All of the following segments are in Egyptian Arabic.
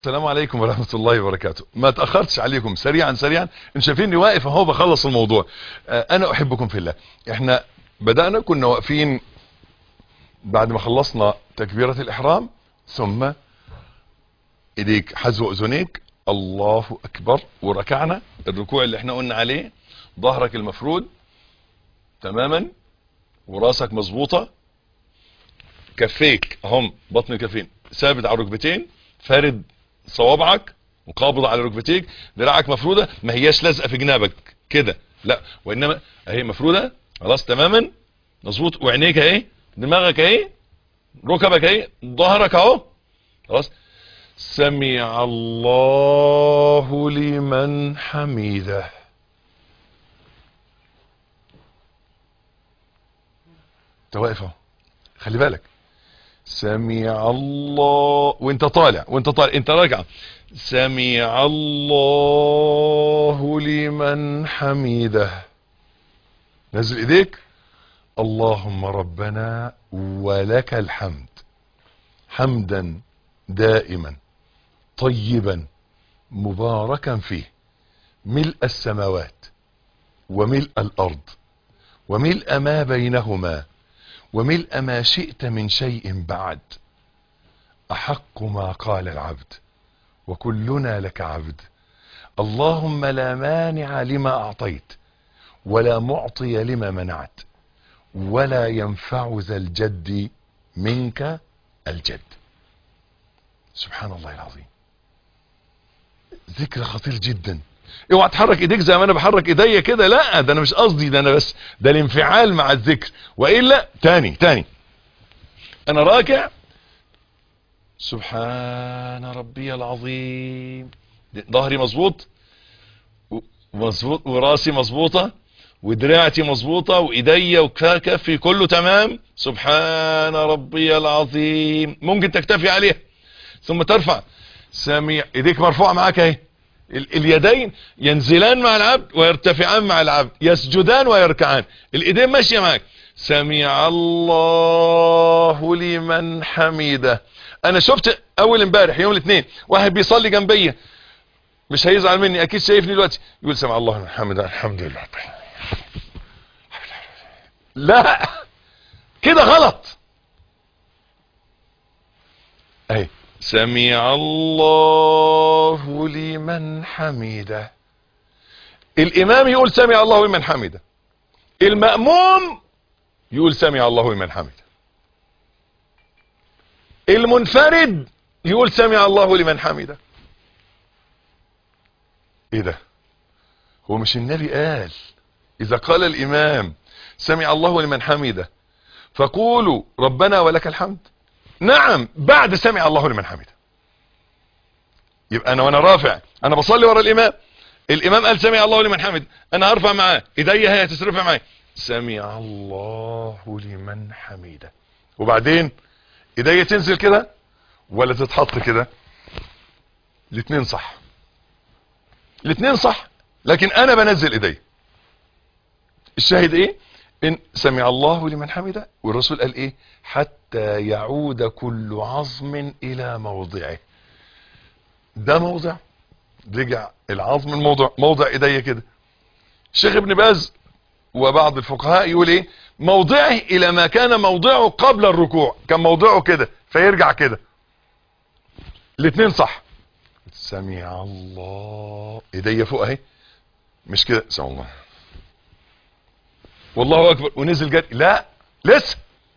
السلام عليكم ورحمة الله وبركاته ما تأخرتش عليكم سريعا سريعا ان شايفيني واقف اهو بخلص الموضوع آه، انا احبكم في الله احنا بدأنا كنا واقفين بعد ما خلصنا تكبيرة الاحرام ثم ايديك حذو اذنيك الله اكبر وركعنا الركوع اللي احنا قلنا عليه ظهرك المفرود تماما وراسك مظبوطة كفيك اهم بطن الكفين ثابت على الركبتين فارد صوابعك وقابض على ركبتيك دراعك مفرودة ما هياش لازقة في جنابك كده لا وانما اهي مفرودة خلاص تماما مظبوط وعينيك اهي دماغك اهي ركبك اهي ظهرك اهو خلاص سمع الله لمن حميده انت واقف اهو خلي بالك سمع الله وانت طالع وانت طالع انت راجع سمع الله لمن حميده نزل ايديك اللهم ربنا ولك الحمد حمدا دائما طيبا مباركا فيه ملء السماوات وملء الارض وملء ما بينهما وملء ما شئت من شيء بعد احق ما قال العبد وكلنا لك عبد اللهم لا مانع لما اعطيت ولا معطي لما منعت ولا ينفع ذا الجد منك الجد سبحان الله العظيم ذكر خطير جدا اوعى تحرك ايديك زي ما انا بحرك ايديا كده لا ده انا مش قصدي ده انا بس ده الانفعال مع الذكر والا تاني تاني انا راكع سبحان ربي العظيم ظهري مظبوط مظبوط وراسي مظبوطه ودراعتي مظبوطه وايديا وكفي كله تمام سبحان ربي العظيم ممكن تكتفي عليها ثم ترفع سميع ايديك مرفوعه معاك اهي اليدين ينزلان مع العبد ويرتفعان مع العبد يسجدان ويركعان الايدين ماشيه معاك سمع الله لمن حميده انا شفت اول امبارح يوم الاثنين واحد بيصلي جنبي مش هيزعل مني اكيد شايفني دلوقتي يقول سمع الله لمن حمده الحمد لله لا كده غلط اهي سمع الله لمن حمده الامام يقول سمع الله لمن حمده المأموم يقول سمع الله لمن حمده المنفرد يقول سمع الله لمن حمده ايه ده هو مش النبي قال اذا قال الامام سمع الله لمن حمده فقولوا ربنا ولك الحمد نعم بعد سمع الله لمن حمده يبقى انا وانا رافع انا بصلي ورا الامام الامام قال سمع الله لمن حمد انا هرفع معاه ايديا هي هتترفع معايا سمع الله لمن حمده وبعدين ايديا تنزل كده ولا تتحط كده الاثنين صح الاثنين صح لكن انا بنزل ايديا الشاهد ايه ان سمع الله لمن حمده والرسول قال ايه حتى يعود كل عظم الى موضعه ده موضع رجع العظم الموضع موضع ايديا كده الشيخ ابن باز وبعض الفقهاء يقول ايه موضعه الى ما كان موضعه قبل الركوع كان موضعه كده فيرجع كده الاثنين صح سمع الله ايديا فوق اهي مش كده سمع الله والله اكبر ونزل جد لا لسه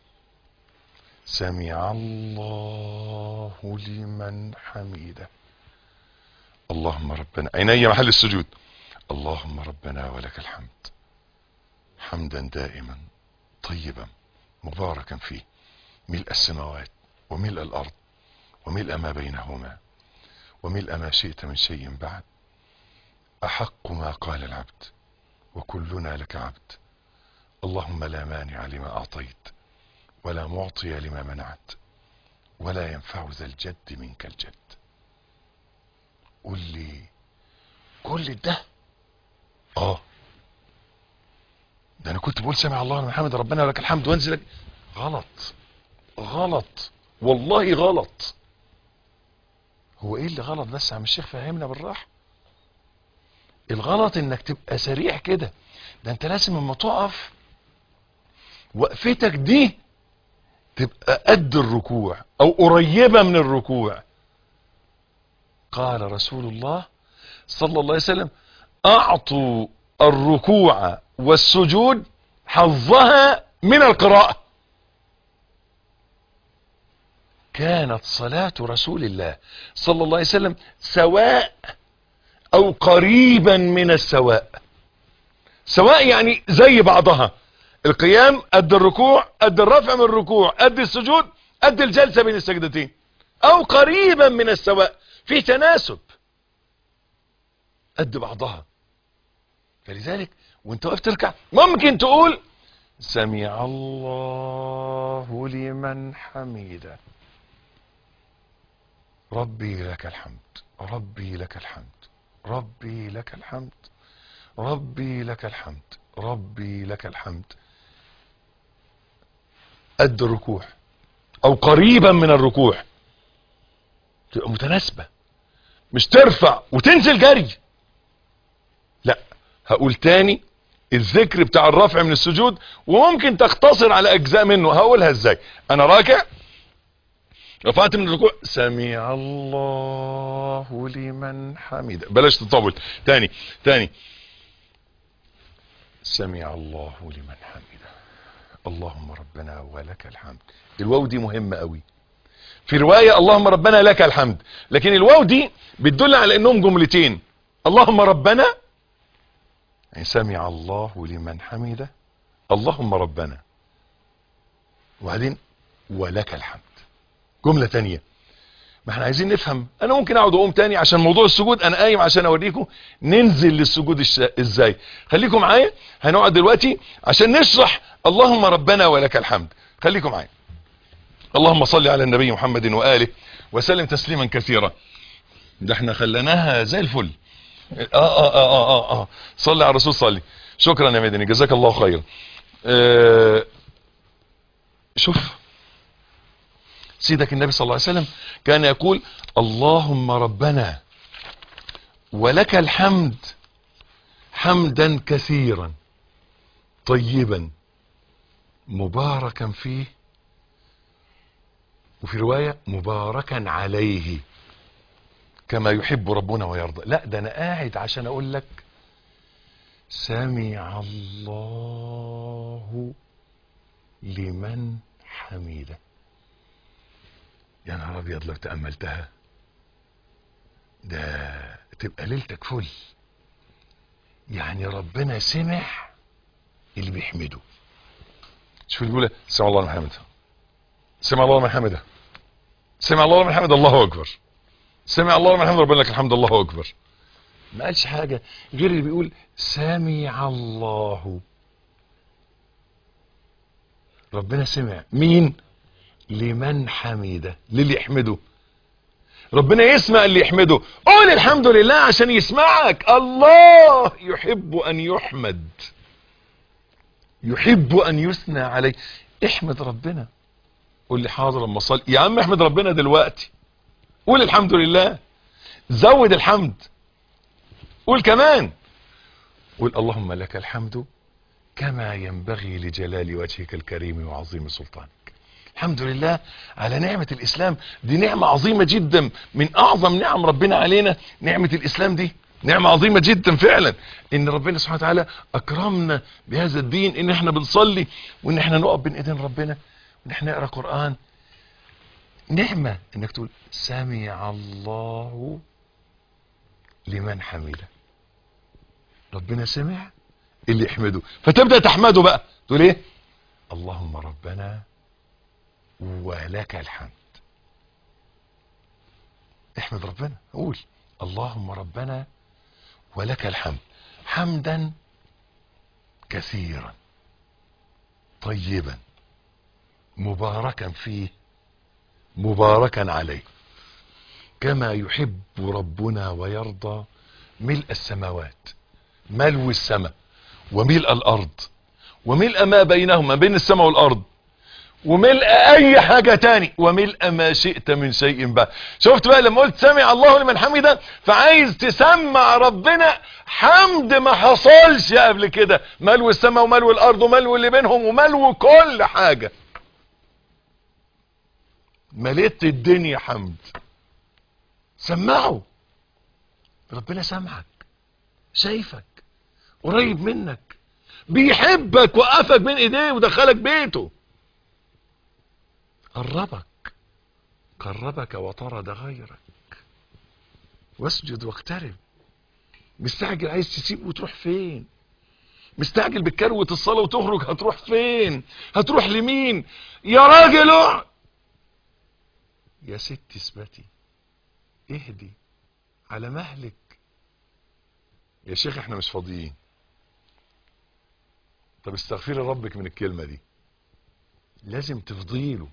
سمع الله لمن حميده اللهم ربنا عيني محل السجود اللهم ربنا ولك الحمد حمدا دائما طيبا مباركا فيه ملء السماوات وملء الارض وملء ما بينهما وملء ما شئت من شيء بعد احق ما قال العبد وكلنا لك عبد اللهم لا مانع لما اعطيت ولا معطي لما منعت ولا ينفع ذا الجد منك الجد قول لي كل ده اه ده انا كنت بقول سمع الله لمن حمد ربنا ولك الحمد وانزل غلط غلط والله غلط هو ايه اللي غلط بس يا عم الشيخ فهمنا بالراحه الغلط انك تبقى سريع كده ده انت لازم لما تقف وقفتك دي تبقى قد الركوع او قريبه من الركوع قال رسول الله صلى الله عليه وسلم اعطوا الركوع والسجود حظها من القراءه كانت صلاة رسول الله صلى الله عليه وسلم سواء او قريبا من السواء سواء يعني زي بعضها القيام قد الركوع قد الرفع من الركوع قد السجود قد الجلسة بين السجدتين او قريبا من السواء في تناسب قد بعضها فلذلك وانت واقف تركع ممكن تقول سمع الله لمن حمده ربي لك الحمد ربي لك الحمد ربي لك الحمد ربي لك الحمد ربي لك الحمد قد الركوع او قريبا من الركوع تبقى متناسبة مش ترفع وتنزل جري لا هقول تاني الذكر بتاع الرفع من السجود وممكن تختصر على اجزاء منه هقولها ازاي انا راكع رفعت من الركوع سمع الله لمن حمده بلاش تطول تاني تاني سمع الله لمن حمده اللهم ربنا ولك الحمد الواو دي مهمة قوي في رواية اللهم ربنا لك الحمد لكن الواو دي بتدل على انهم جملتين اللهم ربنا يعني سمع الله لمن حمده اللهم ربنا وبعدين ولك الحمد جملة تانية ما احنا عايزين نفهم انا ممكن اقعد اقوم تاني عشان موضوع السجود انا قايم عشان اوريكم ننزل للسجود الش... ازاي خليكم معايا هنقعد دلوقتي عشان نشرح اللهم ربنا ولك الحمد خليكم معايا اللهم صل على النبي محمد وآله وسلم تسليما كثيرا ده احنا خلناها زي الفل اه اه اه اه اه, آه. صلي على الرسول صلي شكرا يا مدني جزاك الله خيرا آه شوف سيدك النبي صلى الله عليه وسلم كان يقول اللهم ربنا ولك الحمد حمدا كثيرا طيبا مباركا فيه وفي رواية مباركا عليه كما يحب ربنا ويرضى لا ده انا قاعد عشان اقول لك سمع الله لمن حمده يا نهار ابيض لو تأملتها ده تبقى ليلتك فل يعني ربنا سمع اللي بيحمده شوف الجولة سمع الله لمن حمده سمع الله لمن حمده سمع الله لمن حمده الله اكبر سمع الله لمن حمده ربنا لك الحمد الله اكبر ما قالش حاجة غير اللي بيقول سمع الله ربنا سمع مين لمن حمده للي يحمده ربنا يسمع اللي يحمده قول الحمد لله عشان يسمعك الله يحب ان يحمد يحب ان يثنى عليه احمد ربنا قول لي حاضر لما صلي يا عم احمد ربنا دلوقتي قول الحمد لله زود الحمد قول كمان قول اللهم لك الحمد كما ينبغي لجلال وجهك الكريم وعظيم سلطانك الحمد لله على نعمة الإسلام دي نعمة عظيمة جدا من أعظم نعم ربنا علينا نعمة الإسلام دي نعمة عظيمة جدا فعلا ان ربنا سبحانه وتعالى اكرمنا بهذا الدين ان احنا بنصلي وان احنا نقف بين ايدين ربنا وان احنا نقرا قرآن نعمة انك تقول سمع الله لمن حمده ربنا سمع اللي يحمده فتبدأ تحمده بقى تقول ايه اللهم ربنا ولك الحمد احمد ربنا قول اللهم ربنا ولك الحمد حمدا كثيرا طيبا مباركا فيه مباركا عليه كما يحب ربنا ويرضى ملء السماوات ملو السماء وملء الارض وملء ما بينهما بين السماء والارض وملء اي حاجة تاني وملء ما شئت من شيء بقى شفت بقى لما قلت سمع الله لمن حمده فعايز تسمع ربنا حمد ما حصلش قبل كده ملو السماء وملو الارض وملو اللي بينهم وملو كل حاجة مليت الدنيا حمد سمعه ربنا سامعك شايفك قريب منك بيحبك وقفك بين ايديه ودخلك بيته قربك قربك وطرد غيرك واسجد واقترب مستعجل عايز تسيب وتروح فين مستعجل بكروة الصلاة وتخرج هتروح فين هتروح لمين يا راجل اقعد يا ست اثبتي اهدي على مهلك يا شيخ احنا مش فاضيين طب استغفري ربك من الكلمة دي لازم تفضيله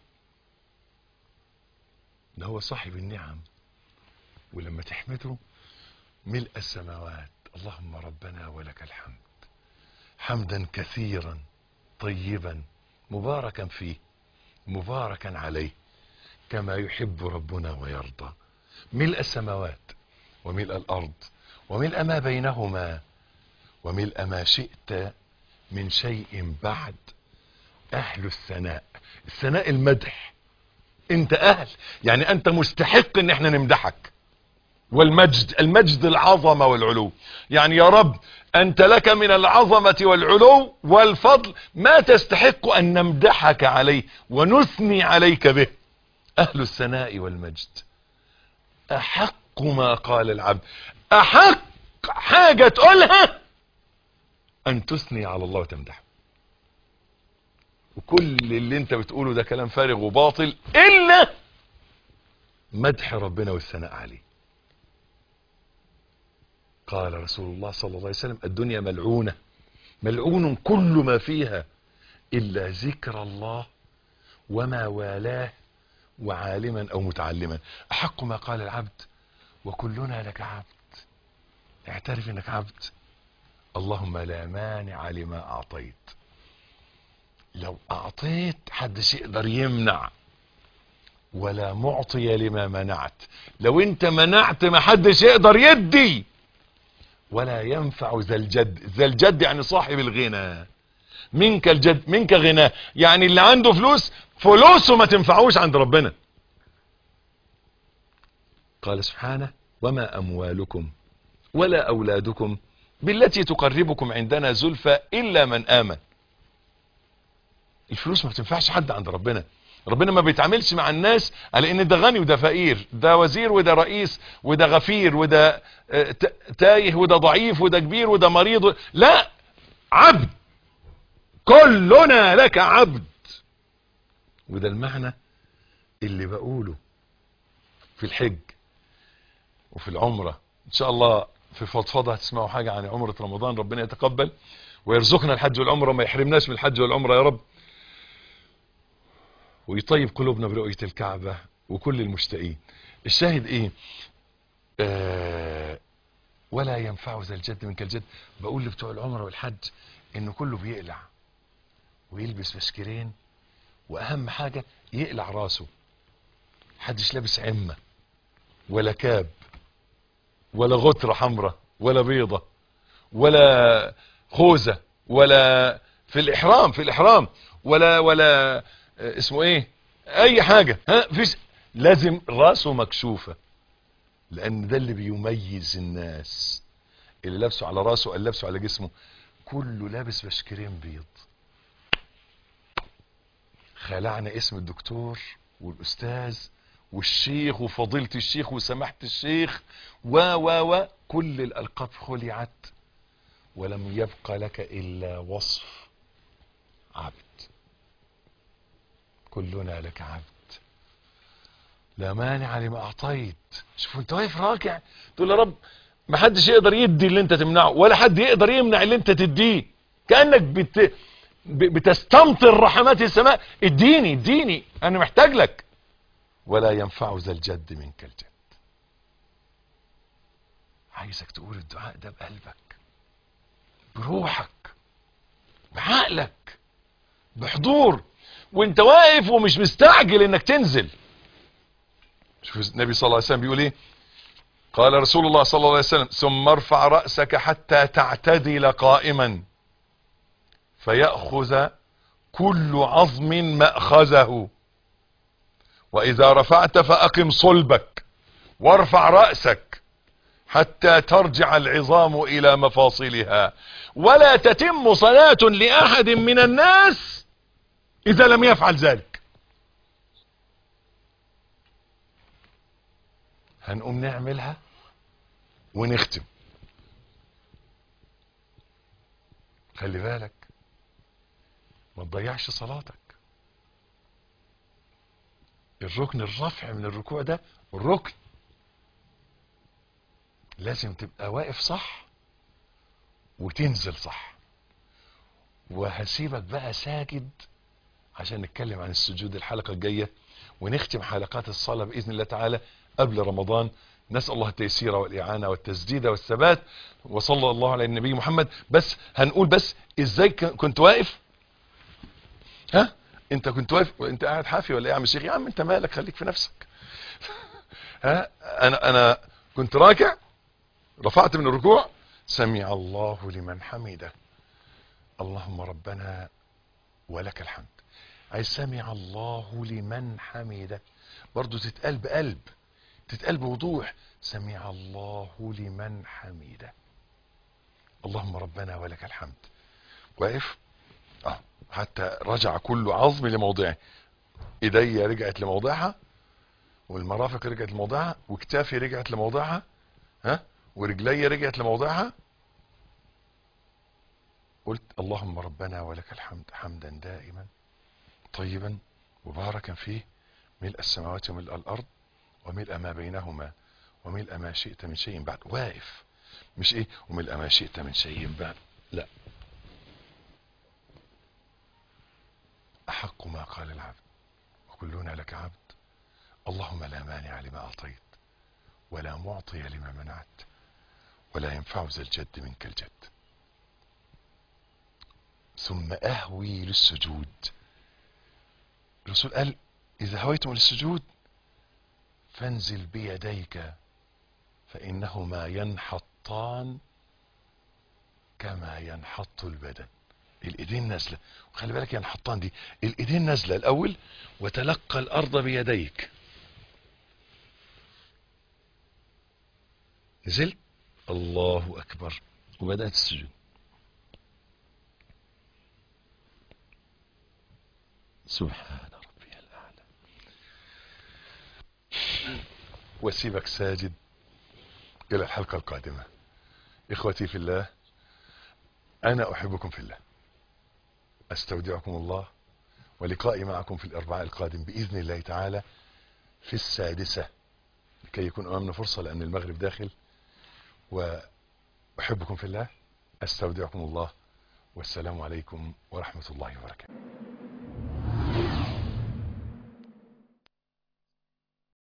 ده هو صاحب النعم ولما تحمده ملء السماوات اللهم ربنا ولك الحمد حمدا كثيرا طيبا مباركا فيه مباركا عليه كما يحب ربنا ويرضى ملء السماوات وملء الأرض وملء ما بينهما وملء ما شئت من شيء بعد أهل الثناء الثناء المدح انت أهل يعني أنت مستحق ان احنا نمدحك والمجد المجد العظمة والعلو يعني يا رب أنت لك من العظمة والعلو والفضل ما تستحق أن نمدحك عليه ونثني عليك به أهل الثناء والمجد أحق ما قال العبد أحق حاجة تقولها أن تثني على الله وتمدحه وكل اللي انت بتقوله ده كلام فارغ وباطل إلا مدح ربنا والثناء عليه قال رسول الله صلى الله عليه وسلم الدنيا ملعونة ملعون كل ما فيها إلا ذكر الله وما والاه وعالما أو متعلما أحق ما قال العبد وكلنا لك عبد اعترف انك عبد اللهم لا مانع لما أعطيت لو أعطيت حدش يقدر يمنع ولا معطي لما منعت لو انت منعت ما حدش يقدر يدي ولا ينفع ذا الجد ذا الجد يعني صاحب الغنى منك الجد منك غناه يعني اللي عنده فلوس فلوسه ما تنفعوش عند ربنا قال سبحانه وما أموالكم ولا أولادكم بالتي تقربكم عندنا زلفى إلا من آمن الفلوس ما بتنفعش حد عند ربنا ربنا ما بيتعاملش مع الناس على ان ده غني وده فقير ده وزير وده رئيس وده غفير وده تايه وده ضعيف وده كبير وده مريض لا عبد كلنا لك عبد وده المعنى اللي بقوله في الحج وفي العمرة ان شاء الله في فضفضة هتسمعوا حاجة عن عمرة رمضان ربنا يتقبل ويرزقنا الحج والعمرة ما يحرمناش من الحج والعمرة يا رب ويطيب قلوبنا برؤية الكعبة وكل المشتاقين الشاهد ايه آه ولا ينفع ذا الجد منك الجد بقول لبتوع العمرة والحج انه كله بيقلع ويلبس بشكرين واهم حاجة يقلع راسه حدش لابس عمة ولا كاب ولا غترة حمراء ولا بيضة ولا خوذة ولا في الاحرام في الاحرام ولا ولا اسمه ايه اي حاجة ها فيش لازم راسه مكشوفة لان ده اللي بيميز الناس اللي لابسه على راسه اللي لابسه على جسمه كله لابس بشكرين بيض خلعنا اسم الدكتور والاستاذ والشيخ وفضيلة الشيخ وسماحة الشيخ و و و كل الالقاب خلعت ولم يبق لك الا وصف عبد كلنا لك عبد لا مانع لما اعطيت شوف انت واقف راكع تقول يا رب ما حدش يقدر يدي اللي انت تمنعه ولا حد يقدر يمنع اللي انت تديه كانك بت... بتستمطر رحمات السماء اديني اديني انا محتاج لك ولا ينفع ذا الجد منك الجد عايزك تقول الدعاء ده بقلبك بروحك بعقلك بحضور وانت واقف ومش مستعجل انك تنزل شوف النبي صلى الله عليه وسلم بيقول ايه قال رسول الله صلى الله عليه وسلم ثم ارفع رأسك حتى تعتدل قائما فيأخذ كل عظم مأخذه وإذا رفعت فأقم صلبك وارفع رأسك حتى ترجع العظام إلى مفاصلها ولا تتم صلاة لأحد من الناس إذا لم يفعل ذلك هنقوم نعملها ونختم خلي بالك ما تضيعش صلاتك الركن الرفع من الركوع ده الركن لازم تبقى واقف صح وتنزل صح وهسيبك بقى ساجد عشان نتكلم عن السجود الحلقة الجاية ونختم حلقات الصلاة بإذن الله تعالى قبل رمضان نسأل الله التيسير والإعانة والتسديد والثبات وصلى الله على النبي محمد بس هنقول بس ازاي كنت واقف ها انت كنت واقف وانت قاعد حافي ولا ايه يا عم الشيخ يا عم انت مالك خليك في نفسك ها انا انا كنت راكع رفعت من الركوع سمع الله لمن حمده اللهم ربنا ولك الحمد عايز سمع الله لمن حمده برضو تتقال بقلب تتقال بوضوح سمع الله لمن حمده اللهم ربنا ولك الحمد واقف اه حتى رجع كل عظم لموضعه ايديا رجعت لموضعها والمرافق رجعت لموضعها وكتافي رجعت لموضعها ها ورجلي رجعت لموضعها قلت اللهم ربنا ولك الحمد حمدا دائما طيبا مباركا فيه ملء السماوات وملء الارض وملء ما بينهما وملء ما شئت من شيء بعد واقف مش ايه وملء ما شئت من شيء بعد لا احق ما قال العبد وكلنا لك عبد اللهم لا مانع لما اعطيت ولا معطي لما منعت ولا ينفع ذا الجد منك الجد ثم اهوي للسجود الرسول قال اذا هويتم للسجود فانزل بيديك فانهما ينحطان كما ينحط البدن الايدين نازله وخلي بالك ينحطان دي الايدين نازله الاول وتلقى الارض بيديك نزلت الله اكبر وبدات السجود سبحان ربي الاعلى واسيبك ساجد الى الحلقه القادمه اخوتي في الله انا احبكم في الله استودعكم الله ولقائي معكم في الاربعاء القادم باذن الله تعالى في السادسه لكي يكون امامنا فرصه لان المغرب داخل واحبكم في الله استودعكم الله والسلام عليكم ورحمه الله وبركاته